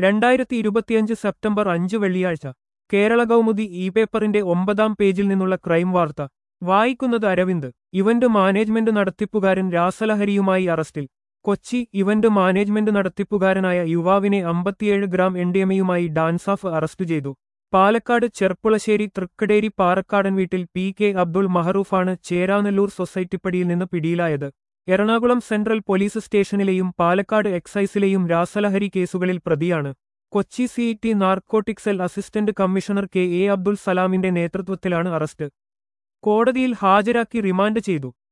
രണ്ടായിരത്തി ഇരുപത്തിയഞ്ച് സെപ്റ്റംബർ അഞ്ച് വെള്ളിയാഴ്ച കേരള കൗമുദി ഇ പേപ്പറിന്റെ ഒമ്പതാം പേജിൽ നിന്നുള്ള ക്രൈം വാർത്ത വായിക്കുന്നത് അരവിന്ദ് ഇവന്റ് മാനേജ്മെന്റ് നടത്തിപ്പുകാരൻ രാസലഹരിയുമായി അറസ്റ്റിൽ കൊച്ചി ഇവന്റ് മാനേജ്മെന്റ് നടത്തിപ്പുകാരനായ യുവാവിനെ അമ്പത്തിയേഴ് ഗ്രാം എൻഡിഎമയുമായി ഡാൻസാഫ് അറസ്റ്റ് ചെയ്തു പാലക്കാട് ചെർപ്പുളശ്ശേരി തൃക്കടേരി പാറക്കാടൻ വീട്ടിൽ പി കെ അബ്ദുൾ മഹറൂഫാണ് ചേരാനെല്ലൂർ സൊസൈറ്റിപ്പടിയിൽ നിന്ന് പിടിയിലായത് എറണാകുളം സെൻട്രൽ പോലീസ് സ്റ്റേഷനിലെയും പാലക്കാട് എക്സൈസിലെയും രാസലഹരി കേസുകളിൽ പ്രതിയാണ് Kochi city narcotic cell assistant commissioner K A Abdul സലാമിന്റെ നേതൃത്വത്തിലാണ് അറസ്റ്റ് കോടതിയിൽ ഹാജരാക്കി റിമാൻഡ് ചെയ്തു